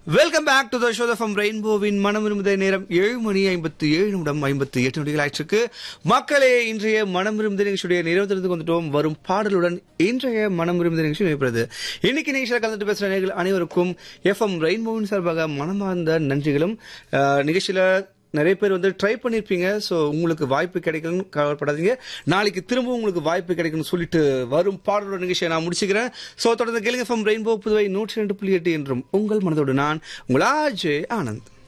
welcome back to the show from ரெயின்போவின் மனம் விரும்புத நேரம் ஏழு மணி ஐம்பத்தி ஏழு நிமிடம் ஐம்பத்தி எட்டு நொடிகள் ஆயிற்றுக்கு மக்களே இன்றைய மனம் விரும்புத நிகழ்ச்சியுடைய நிறைவேற்றத்துக்கு வந்துட்டோம் வரும் பாடலுடன் இன்றைய மனம் விரும்புத நிகழ்ச்சி நிறைவேறது இன்னைக்கு நிகழ்ச்சியில் கலந்துட்டு பேசுற நேர்கள் அனைவருக்கும் எஃப்எம் ரெயின்போவின் சார்பாக மனமார்ந்த நன்றிகளும் அஹ், நிகழ்ச்சியில நிறைய பேர் வந்து ட்ரை பண்ணிருப்பீங்க ஸோ உங்களுக்கு வாய்ப்பு கிடைக்கணும்னு கவலைப்படாதீங்க நாளைக்கு திரும்ப உங்களுக்கு வாய்ப்பு கிடைக்கும்னு சொல்லிட்டு வரும் பாடலோட நிகழ்ச்சியை நான் முடிச்சுக்கிறேன் ஸோ தொடர்ந்து கேளுங்க ஃப்ரம் ரெயின்போ புதுவை நூற்றி ரெண்டு புள்ளி எட்டு என்றும் உங்கள் மனதோடு நான் உங்கள் ஆஜே ஆனந்த்